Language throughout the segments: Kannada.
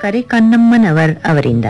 ಕರಿಕನ್ನಮ್ಮನವರ್ ಅವರಿಂದ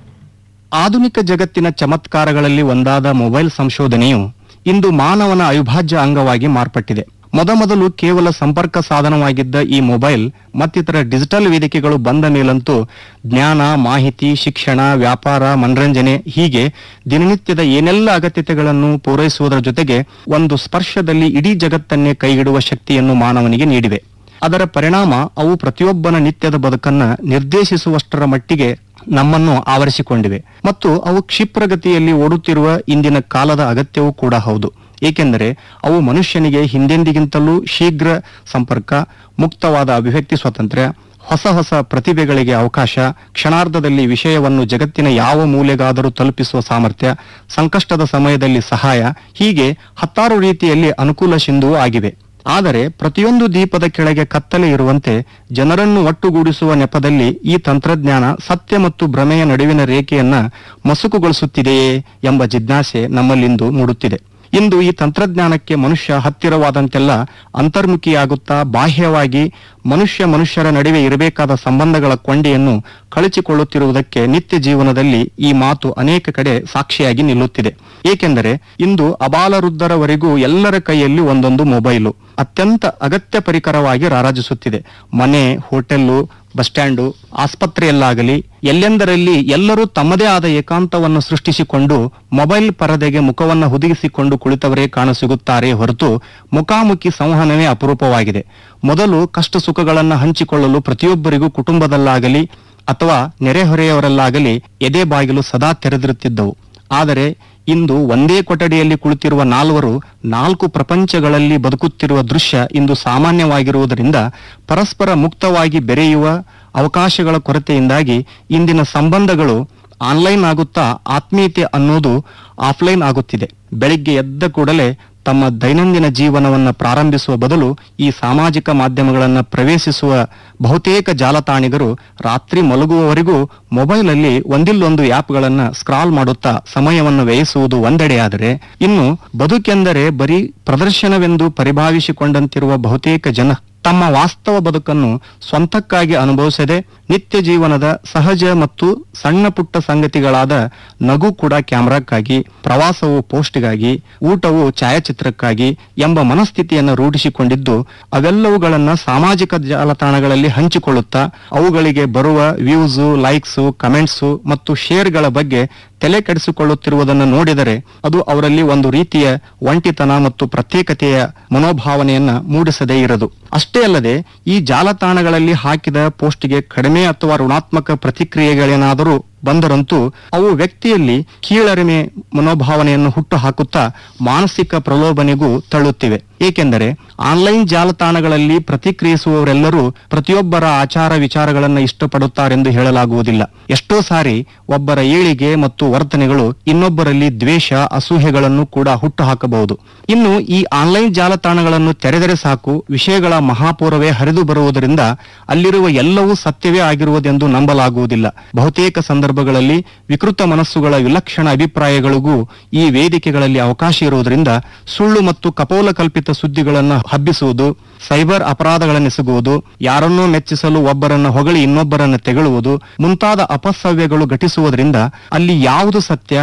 ಆಧುನಿಕ ಜಗತ್ತಿನ ಚಮತ್ಕಾರಗಳಲ್ಲಿ ಒಂದಾದ ಮೊಬೈಲ್ ಸಂಶೋಧನೆಯು ಇಂದು ಮಾನವನ ಅವಿಭಾಜ್ಯ ಅಂಗವಾಗಿ ಮಾರ್ಪಟ್ಟಿದೆ ಮೊದಮೊದಲು ಕೇವಲ ಸಂಪರ್ಕ ಸಾಧನವಾಗಿದ್ದ ಈ ಮೊಬೈಲ್ ಮತ್ತಿತರ ಡಿಜಿಟಲ್ ವೇದಿಕೆಗಳು ಬಂದ ಮೇಲಂತೂ ಜ್ಞಾನ ಮಾಹಿತಿ ಶಿಕ್ಷಣ ವ್ಯಾಪಾರ ಮನರಂಜನೆ ಹೀಗೆ ದಿನನಿತ್ಯದ ಏನೆಲ್ಲ ಅಗತ್ಯತೆಗಳನ್ನು ಪೂರೈಸುವುದರ ಜೊತೆಗೆ ಒಂದು ಸ್ಪರ್ಶದಲ್ಲಿ ಇಡೀ ಜಗತ್ತನ್ನೇ ಕೈಗಿಡುವ ಶಕ್ತಿಯನ್ನು ಮಾನವನಿಗೆ ನೀಡಿವೆ ಅದರ ಪರಿಣಾಮ ಅವು ಪ್ರತಿಯೊಬ್ಬನ ನಿತ್ಯದ ಬದುಕನ್ನ ನಿರ್ದೇಶಿಸುವಷ್ಟರ ಮಟ್ಟಿಗೆ ನಮ್ಮನ್ನು ಆವರಿಸಿಕೊಂಡಿವೆ ಮತ್ತು ಅವು ಕ್ಷಿಪ್ರಗತಿಯಲ್ಲಿ ಓಡುತ್ತಿರುವ ಇಂದಿನ ಕಾಲದ ಅಗತ್ಯವೂ ಕೂಡ ಹೌದು ಏಕೆಂದರೆ ಅವು ಮನುಷ್ಯನಿಗೆ ಹಿಂದೆಂದಿಗಿಂತಲೂ ಶೀಘ್ರ ಸಂಪರ್ಕ ಮುಕ್ತವಾದ ಅಭಿವ್ಯಕ್ತಿ ಸ್ವಾತಂತ್ರ್ಯ ಹೊಸ ಹೊಸ ಪ್ರತಿಭೆಗಳಿಗೆ ಅವಕಾಶ ಕ್ಷಣಾರ್ಧದಲ್ಲಿ ವಿಷಯವನ್ನು ಜಗತ್ತಿನ ಯಾವ ಮೂಲೆಗಾದರೂ ತಲುಪಿಸುವ ಸಾಮರ್ಥ್ಯ ಸಂಕಷ್ಟದ ಸಮಯದಲ್ಲಿ ಸಹಾಯ ಹೀಗೆ ಹತ್ತಾರು ರೀತಿಯಲ್ಲಿ ಅನುಕೂಲ ಸಿಂಧುವು ಆಗಿವೆ ಆದರೆ ಪ್ರತಿಯೊಂದು ದೀಪದ ಕೆಳಗೆ ಕತ್ತಲೆ ಇರುವಂತೆ ಜನರನ್ನು ಒಟ್ಟುಗೂಡಿಸುವ ನೆಪದಲ್ಲಿ ಈ ತಂತ್ರಜ್ಞಾನ ಸತ್ಯ ಮತ್ತು ಭ್ರಮೆಯ ನಡುವಿನ ರೇಖೆಯನ್ನ ಮಸುಕುಗೊಳಿಸುತ್ತಿದೆಯೇ ಎಂಬ ಜಿಜ್ಞಾಸೆ ನಮ್ಮಲ್ಲಿಂದು ಮೂಡುತ್ತಿದೆ ಇಂದು ಈ ತಂತ್ರಜ್ಞಾನಕ್ಕೆ ಮನುಷ್ಯ ಹತ್ತಿರವಾದಂತೆಲ್ಲ ಅಂತರ್ಮುಖಿಯಾಗುತ್ತಾ ಬಾಹ್ಯವಾಗಿ ಮನುಷ್ಯ ಮನುಷ್ಯರ ನಡುವೆ ಇರಬೇಕಾದ ಸಂಬಂಧಗಳ ಕೊಂಡಿಯನ್ನು ಕಳಚಿಕೊಳ್ಳುತ್ತಿರುವುದಕ್ಕೆ ನಿತ್ಯ ಜೀವನದಲ್ಲಿ ಈ ಮಾತು ಅನೇಕ ಕಡೆ ಸಾಕ್ಷಿಯಾಗಿ ನಿಲ್ಲುತ್ತಿದೆ ಏಕೆಂದರೆ ಇಂದು ಅಬಾಲವೃದ್ಧರವರೆಗೂ ಎಲ್ಲರ ಕೈಯಲ್ಲಿ ಒಂದೊಂದು ಮೊಬೈಲು ಅತ್ಯಂತ ಅಗತ್ಯ ಪರಿಕರವಾಗಿ ರಾರಾಜಿಸುತ್ತಿದೆ ಮನೆ ಹೋಟೆಲ್ಲು ಬಸ್ ಸ್ಟ್ಯಾಂಡು ಆಸ್ಪತ್ರೆಯಲ್ಲಾಗಲಿ ಎಲ್ಲೆಂದರಲ್ಲಿ ಎಲ್ಲರೂ ತಮ್ಮದೇ ಆದ ಏಕಾಂತವನ್ನು ಸೃಷ್ಟಿಸಿಕೊಂಡು ಮೊಬೈಲ್ ಪರದೆಗೆ ಮುಖವನ್ನ ಹುದುಗಿಸಿಕೊಂಡು ಕುಳಿತವರೇ ಕಾಣಸಿಗುತ್ತಾರೆ ಹೊರತು ಮುಖಾಮುಖಿ ಸಂವಹನವೇ ಅಪರೂಪವಾಗಿದೆ ಮೊದಲು ಕಷ್ಟ ಸುಖಗಳನ್ನ ಹಂಚಿಕೊಳ್ಳಲು ಪ್ರತಿಯೊಬ್ಬರಿಗೂ ಕುಟುಂಬದಲ್ಲಾಗಲಿ ಅಥವಾ ನೆರೆಹೊರೆಯವರಲ್ಲಾಗಲಿ ಎದೆ ಬಾಗಿಲು ಸದಾ ತೆರೆದಿರುತ್ತಿದ್ದವು ಆದರೆ ಇಂದು ಒಂದೇ ಕೊಠಡಿಯಲ್ಲಿ ಕುಳಿತಿರುವ ನಾಲ್ವರು ನಾಲ್ಕು ಪ್ರಪಂಚಗಳಲ್ಲಿ ಬದುಕುತ್ತಿರುವ ದೃಶ್ಯ ಇಂದು ಸಾಮಾನ್ಯವಾಗಿರುವುದರಿಂದ ಪರಸ್ಪರ ಮುಕ್ತವಾಗಿ ಬೆರೆಯುವ ಅವಕಾಶಗಳ ಕೊರತೆಯಿಂದಾಗಿ ಇಂದಿನ ಸಂಬಂಧಗಳು ಆನ್ಲೈನ್ ಆಗುತ್ತಾ ಆತ್ಮೀಯತೆ ಅನ್ನೋದು ಆಫ್ಲೈನ್ ಆಗುತ್ತಿದೆ ಬೆಳಿಗ್ಗೆ ಎದ್ದ ಕೂಡಲೇ ತಮ್ಮ ದೈನಂದಿನ ಜೀವನವನ್ನು ಪ್ರಾರಂಭಿಸುವ ಬದಲು ಈ ಸಾಮಾಜಿಕ ಮಾಧ್ಯಮಗಳನ್ನು ಪ್ರವೇಶಿಸುವ ಬಹುತೇಕ ಜಾಲತಾಣಿಗರು ರಾತ್ರಿ ಮಲಗುವವರೆಗೂ ಮೊಬೈಲಲ್ಲಿ ಒಂದಿಲ್ಲೊಂದು ಆ್ಯಪ್ಗಳನ್ನು ಸ್ಕ್ರಾಲ್ ಮಾಡುತ್ತಾ ಸಮಯವನ್ನು ವ್ಯಯಿಸುವುದು ಒಂದೆಡೆಯಾದರೆ ಇನ್ನು ಬದುಕೆಂದರೆ ಬರೀ ಪ್ರದರ್ಶನವೆಂದು ಪರಿಭಾವಿಸಿಕೊಂಡಂತಿರುವ ಬಹುತೇಕ ಜನ ತಮ್ಮ ವಾಸ್ತವ ಬದುಕನ್ನು ಸ್ವಂತಕ್ಕಾಗಿ ಅನುಭವಿಸದೆ ನಿತ್ಯ ಜೀವನದ ಸಹಜ ಮತ್ತು ಸಣ್ಣ ಪುಟ್ಟ ಸಂಗತಿಗಳಾದ ನಗು ಕೂಡ ಕ್ಯಾಮ್ರಾಕ್ಕಾಗಿ ಪ್ರವಾಸವು ಪೋಸ್ಟ್ಗಾಗಿ ಊಟವು ಛಾಯಾಚಿತ್ರಕ್ಕಾಗಿ ಎಂಬ ಮನಸ್ಥಿತಿಯನ್ನು ರೂಢಿಸಿಕೊಂಡಿದ್ದು ಅವೆಲ್ಲವುಗಳನ್ನ ಸಾಮಾಜಿಕ ಜಾಲತಾಣಗಳಲ್ಲಿ ಹಂಚಿಕೊಳ್ಳುತ್ತಾ ಅವುಗಳಿಗೆ ಬರುವ ವ್ಯೂಸು ಲೈಕ್ಸು ಕಮೆಂಟ್ಸು ಮತ್ತು ಶೇರ್ಗಳ ಬಗ್ಗೆ ತಲೆ ಕೆಡಿಸಿಕೊಳ್ಳುತ್ತಿರುವುದನ್ನು ನೋಡಿದರೆ ಅದು ಅವರಲ್ಲಿ ಒಂದು ರೀತಿಯ ಒಂಟಿತನ ಮತ್ತು ಪ್ರತ್ಯೇಕತೆಯ ಮನೋಭಾವನೆಯನ್ನ ಮೂಡಿಸದೇ ಇರದು ಅಷ್ಟೇ ಅಲ್ಲದೆ ಈ ಜಾಲತಾಣಗಳಲ್ಲಿ ಹಾಕಿದ ಪೋಸ್ಟ್ಗೆ ಕಡಿಮೆ ಅಥವಾ ಋಣಾತ್ಮಕ ಪ್ರತಿಕ್ರಿಯೆಗಳೇನಾದರೂ ಬಂದರಂತೂ ಅವು ವ್ಯಕ್ತಿಯಲ್ಲಿ ಕೀಳರಿಮೆ ಮನೋಭಾವನೆಯನ್ನು ಹುಟ್ಟು ಹಾಕುತ್ತಾ ಮಾನಸಿಕ ಪ್ರಲೋಭನೆಗೂ ತಳ್ಳುತ್ತಿವೆ ಏಕೆಂದರೆ ಆನ್ಲೈನ್ ಜಾಲತಾಣಗಳಲ್ಲಿ ಪ್ರತಿಕ್ರಿಯಿಸುವವರೆಲ್ಲರೂ ಪ್ರತಿಯೊಬ್ಬರ ಆಚಾರ ವಿಚಾರಗಳನ್ನು ಇಷ್ಟಪಡುತ್ತಾರೆಂದು ಹೇಳಲಾಗುವುದಿಲ್ಲ ಎಷ್ಟೋ ಸಾರಿ ಒಬ್ಬರ ಏಳಿಗೆ ಮತ್ತು ವರ್ತನೆಗಳು ಇನ್ನೊಬ್ಬರಲ್ಲಿ ದ್ವೇಷ ಅಸೂಹೆಗಳನ್ನು ಕೂಡ ಹುಟ್ಟು ಹಾಕಬಹುದು ಇನ್ನು ಈ ಆನ್ಲೈನ್ ಜಾಲತಾಣಗಳನ್ನು ತೆರೆದರೆ ಸಾಕು ವಿಷಯಗಳ ಮಹಾಪೂರವೇ ಹರಿದು ಬರುವುದರಿಂದ ಅಲ್ಲಿರುವ ಎಲ್ಲವೂ ಸತ್ಯವೇ ಆಗಿರುವುದೆಂದು ನಂಬಲಾಗುವುದಿಲ್ಲ ಬಹುತೇಕ ಸಂದರ್ಭಗಳಲ್ಲಿ ವಿಕೃತ ಮನಸ್ಸುಗಳ ವಿಲಕ್ಷಣ ಅಭಿಪ್ರಾಯಗಳಿಗೂ ಈ ವೇದಿಕೆಗಳಲ್ಲಿ ಅವಕಾಶ ಇರುವುದರಿಂದ ಸುಳ್ಳು ಮತ್ತು ಕಪೋಲಕಲ್ಪಿತ ಸುದ್ದಿಗಳನ್ನು ಹಬ್ಬಿಸುವುದು ಸೈಬರ್ ಅಪರಾಧಗಳನ್ನೆಸಗುವುದು ಯಾರನ್ನೋ ಮೆಚ್ಚಿಸಲು ಒಬ್ಬರನ್ನ ಹೊಗಳಿ ಇನ್ನೊಬ್ಬರನ್ನ ತೆಗಳುವುದು ಮುಂತಾದ ಅಪಸವ್ಯಗಳು ಘಟಿಸುವುದರಿಂದ ಅಲ್ಲಿ ಯಾವುದು ಸತ್ಯ